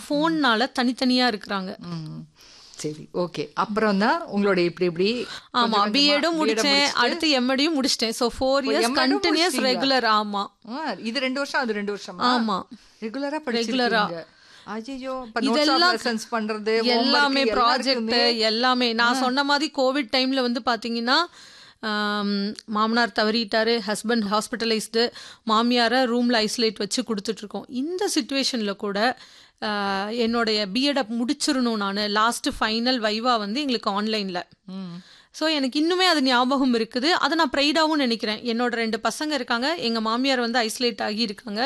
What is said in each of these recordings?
ஃபோன்னால தனித்தனியா இருக்கிறாங்க ம். சரி ஓகே அப்புறம் தான் உங்களோட இப்படி இப்படி ஆமா கொஞ்சம் பிஎடும் கொஞ்சமா B.Ed முடிச்சேன் அடுத்து எம்எடையும் முடிச்சிட்டேன் ஸோ ஃபோர் இயர்ஸ் M.Ed ம் கண்டினியூஸ் முடிச்சிட்டீங்களா? ரெகுலர் ஆமா ஆ, இது ரெண்டு வருஷம் அது ரெண்டு வருஷமா ஆமா. ரெகுலரா Regular-ஆ. படிச்சிருக்கீங்க ஐயோ இப்ப இதெல்லாம் notes of lessons பண்றது எல்லாமே homework ப்ராஜெக்ட் எல்லாருக்குமே. எல்லாமே நான் சொன்ன மாதிரி கோவிட் டைம்ல வந்து பாத்தீங்கன்னா ஆம், மாமனார் தவறிட்டாரு ஹஸ்பண்ட் ஹாஸ்பிட்டலைஸ்டு மாமியாரை ரூம்ல ஐசோலேட் வச்சு கொடுத்துட்டு இருக்கோம் இந்த சுச்சுவேஷன்ல கூட ஆ, என்னுடைய பிஎட் முடிச்சிடணும் நான் லாஸ்ட் ஃபைனல் வைவா வந்து எங்களுக்கு ஆன்லைன்ல ம். ஸோ எனக்கு இன்னுமே அது ஞாபகம் இருக்குது அதை நான் ப்ரைடாகவும் நினைக்கிறேன் என்னோட ரெண்டு பசங்க இருக்காங்க எங்கள் மாமியார் வந்து ஐசோலேட் ஆகி இருக்காங்க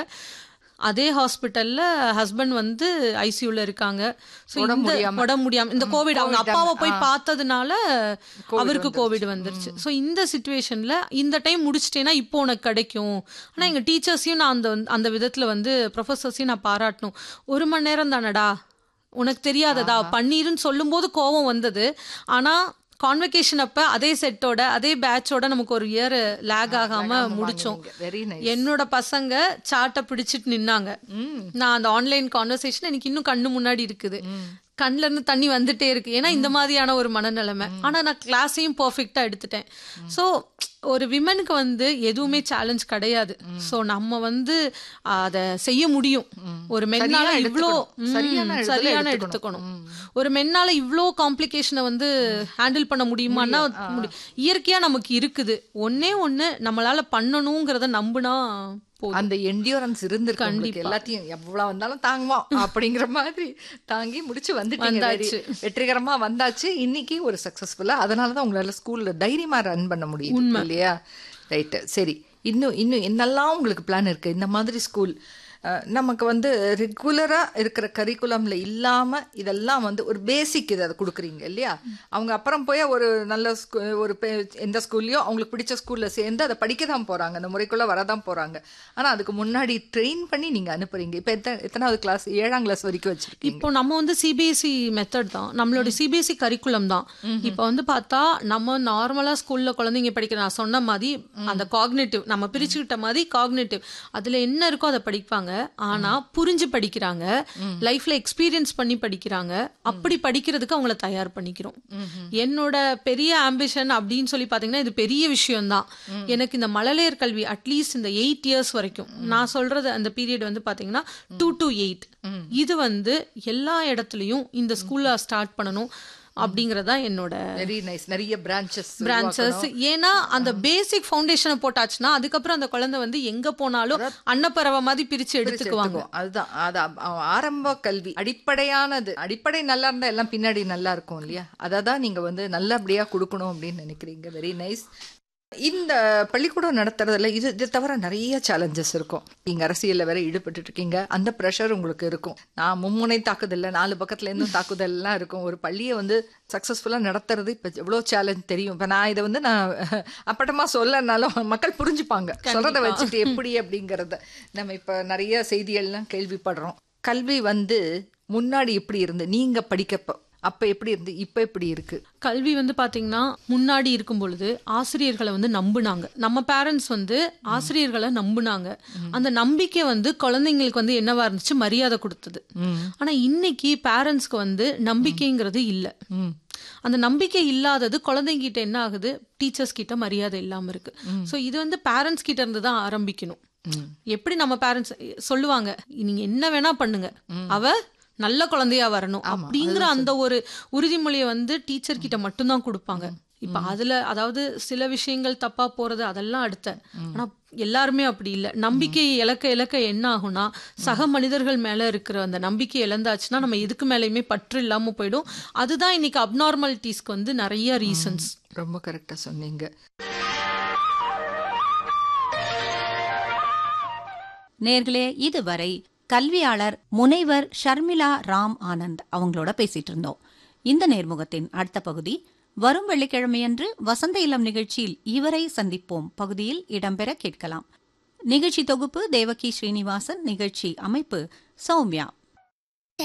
அதே ஹாஸ்பிட்டல்ல ஹஸ்பண்ட் வந்து ஐசியூல இருக்காங்க ஸோ உடம்பு இந்த முடியாம. உடம்பு முடியாம இந்த கோவிட் அவங்க COVID அப்பாவை போய் ஆ. பார்த்ததுனால COVID அவருக்கு வந்துருச்சு. கோவிட் வந்துருச்சு ஸோ இந்த சுச்சுவேஷன்ல இந்த டைம் முடிச்சிட்டேன்னா இப்போ உனக்கு கிடைக்கும் ஆனா எங்க டீச்சர்ஸையும் நான் அந்த வந்து- அந்த விதத்துல வந்து ப்ரொஃபஸர்ஸையும் நான் பாராட்டணும் ஒரு மணி நேரம் தானடா உனக்கு தெரியாததா பன்னீர்னு சொல்லும்போது கோவம் வந்தது ஆனா கான்வெகேஷன் அப்ப அதே செட்டோட அதே பேட்சோட நமக்கு ஒரு இயர் லேக் ஆகாம முடிச்சோம் வெரி நைஸ் என்னோட பசங்க சார்ட்டை பிடிச்சிட்டு நின்னாங்க நான் அந்த ஆன்லைன் கான்வர்சேஷன் எனக்கு இன்னும் கண்ணு முன்னாடி இருக்குது கண்ணுல இருந்து தண்ணி வந்துட்டே இருக்கு ஏன்னா இந்த மாதிரியான ஒரு மனநிலைமை ஆனா நான் கிளாஸையும் பர்ஃபெக்டா எடுத்துட்டேன் சோ ஒரு விமனுக்கு வந்து எதுவுமே சேலஞ்ச் கிடையாது சோ நம்ம வந்து அதை செய்ய முடியும் ஒரு மென்னால சரியா இவ்ளோ எடுத்துக்கணும். ம், சரியான இடத்துல சரியான எடுத்துக்கணும். எடுத்துக்கணும் ஒரு மென்னால இவ்ளோ காம்ப்ளிகேஷனை வந்து ஹேண்டில் பண்ண முடியுமான்னா முடி- இயற்கையா நமக்கு இருக்குது ஒன்னே ஒண்ணு நம்மளால பண்ணணுங்கிறத நம்புனா போதும் அந்த என்டியூரன்ஸ் இருந்திருக்கு உங்களுக்கு எல்லாத்தையும் எவ்வளவு வந்தாலும் தாங்குவோம் அப்படிங்கிற மாதிரி தாங்கி முடிச்சு வந்துட்டீங்க வந்தாச்சு. very- வெற்றிகரமா வந்தாச்சு இன்னைக்கு ஒரு சக்சஸ்ஃபுல்லா அதனாலதான் உங்களால ஸ்கூல்ல தைரியமா ரன் பண்ண முடியும் இல்லையா ரைட்டு சரி இன்னும் இன்னும் என்னெல்லாம் உங்களுக்கு பிளான் இருக்கு இந்த மாதிரி ஸ்கூல் நமக்கு வந்து ரெகுலரா இருக்கிற கரிக்குலம்ல இல்லாம இதெல்லாம் வந்து ஒரு பேசிக் இதை கொடுக்குறீங்க இல்லையா அவங்க அப்புறம் போய் ஒரு நல்ல ஸ்கூ- ஒரு பே- எந்த ஸ்கூல்லையோ அவங்களுக்கு பிடிச்ச ஸ்கூல்ல சேர்ந்து அதை படிக்க தான் போறாங்க அந்த முறைக்குள்ள வரதான் போறாங்க ஆனா அதுக்கு முன்னாடி ட்ரெயின் பண்ணி நீங்க அனுப்புறீங்க இப்ப எத்தனை எத்தனாவது கிளாஸ் ஏழாம் கிளாஸ் வரைக்கும் வச்சிருக்கீங்க இப்போ நம்ம வந்து சிபிஎஸ்சி மெத்தட் தான் நம்மளோட சிபிஎஸ்சி கரிக்குலம் தான் இப்போ வந்து பார்த்தா நம்ம நார்மலா ஸ்கூல்ல குழந்தைங்க படிக்கிற நான் சொன்ன மாதிரி அந்த காக்னேட்டிவ் நம்ம பிரிச்சுக்கிட்ட மாதிரி காக்னேட்டிவ் அதுல என்ன இருக்கோ அதை படிப்பாங்க ஆனா புரிஞ்சு படிக்கிறாங்க லைஃப்ல எக்ஸ்பீரியன்ஸ் பண்ணி படிக்கிறாங்க அப்படி படிக்கிறதுக்கு அவங்கள தயார் பண்ணிக்கிறோம் என்னோட பெரிய ஆம்பிஷன் அப்படின்னு சொல்லி பாத்தீங்கன்னா இது பெரிய விஷயம் தான் எனக்கு இந்த மழலையர் கல்வி அட்லீஸ்ட் இந்த எயிட் இயர்ஸ் வரைக்கும் நான் சொல்றது அந்த பீரியட் வந்து பாத்தீங்கன்னா டூ டு எயிட் இது வந்து எல்லா இடத்துலயும் இந்த ஸ்கூல்ல ஸ்டார்ட் பண்ணணும் அப்படிங்கறதா என்னோட வெரி நைஸ் நிறைய பிரான்ச்சஸ் பிரான்ச்சஸ் ஏன்னா அந்த பேசிக் ஃபவுண்டேஷனை போட்டாச்சுன்னா அதுக்கப்புறம் அந்த குழந்தை வந்து எங்க போனாலும் அன்னப்பறவை மாதிரி பிரிச்சு எடுத்துக்குவாங்க அதுதான் அது அ- ஆரம்ப கல்வி அடிப்படையானது அடிப்படை நல்லா இருந்தா எல்லாம் பின்னாடி நல்லா இருக்கும் இல்லையா அதை தான் நீங்க வந்து நல்லபடியா கொடுக்கணும் அப்படின்னு நினைக்கிறீங்க வெரி நைஸ் இந்த பள்ளிக்கூடம் நடத்துறதுல இது இது தவிர நிறைய சேலஞ்சஸ் இருக்கும் நீங்க அரசியல்ல வேற ஈடுபட்டு இருக்கீங்க அந்த ப்ரெஷர் உங்களுக்கு இருக்கும் நான் மும்முனை தாக்குதல்ல நாலு பக்கத்துல இருந்தும் தாக்குதல்லாம் இருக்கும் ஒரு பள்ளியை வந்து சக்சஸ்ஃபுல்லா நடத்துறது இப்ப எவ்வளவு சேலஞ்ச் தெரியும் இப்ப நான் இதை வந்து நான் அப்பட்டமா சொல்லனாலும் மக்கள் புரிஞ்சுப்பாங்க சொல்றத வச்சுட்டு எப்படி அப்படிங்கறத நம்ம இப்ப நிறைய செய்திகள்லாம் கேள்விப்படுறோம் கல்வி வந்து முன்னாடி எப்படி இருந்து நீங்க படிக்கப்ப அப்ப எப்படி இருந்து இப்ப எப்படி இருக்கு கல்வி வந்து பாத்தீங்கன்னா முன்னாடி இருக்கும் பொழுது ஆசிரியர்களை வந்து நம்புனாங்க நம்ம பேரண்ட்ஸ் வந்து ஆசிரியர்களை நம்புனாங்க அந்த நம்பிக்கை வந்து குழந்தைங்களுக்கு வந்து என்னவா இருந்துச்சு மரியாதை கொடுத்தது ஆனா இன்னைக்கு பேரண்ட்ஸ்க்கு வந்து நம்பிக்கைங்கிறது இல்ல அந்த நம்பிக்கை இல்லாதது குழந்தைங்கிட்ட என்ன ஆகுது டீச்சர்ஸ் கிட்ட மரியாதை இல்லாம இருக்கு சோ இது வந்து பேரண்ட்ஸ் கிட்ட இருந்து தான் ஆரம்பிக்கணும் எப்படி நம்ம பேரண்ட்ஸ் சொல்லுவாங்க நீங்க என்ன வேணா பண்ணுங்க அவ நல்ல குழந்தையா வரணும் அப்படிங்கிற அந்த ஒரு உறுதிமொழியை வந்து டீச்சர் கிட்ட மட்டும்தான் கொடுப்பாங்க இப்ப அதுல அதாவது சில விஷயங்கள் தப்பா போறது அதெல்லாம் அடுத்த ஆனா எல்லாருமே அப்படி இல்ல நம்பிக்கை இழக்க இழக்க என்ன ஆகும்னா சக மனிதர்கள் மேல இருக்கிற அந்த நம்பிக்கை இழந்தாச்சுன்னா நம்ம எதுக்கு மேலயுமே பற்று இல்லாம போயிடும் அதுதான் இன்னைக்கு அப்நார்மாலிட்டிஸ்க்கு வந்து நிறைய ரீசன்ஸ் ரொம்ப கரெக்டா சொன்னீங்க நேர்களே இதுவரை கல்வியாளர் முனைவர் ஷர்மிளா ராம் ஆனந்த் அவங்களோட பேசிட்டு இருந்தோம் இந்த நேர்முகத்தின் அடுத்த பகுதி வரும் வெள்ளிக்கிழமையன்று வசந்த இளம் நிகழ்ச்சியில் இவரை சந்திப்போம் பகுதியில் இடம்பெற கேட்கலாம் நிகழ்ச்சி தொகுப்பு தேவகி ஸ்ரீனிவாசன் நிகழ்ச்சி அமைப்பு சௌமியா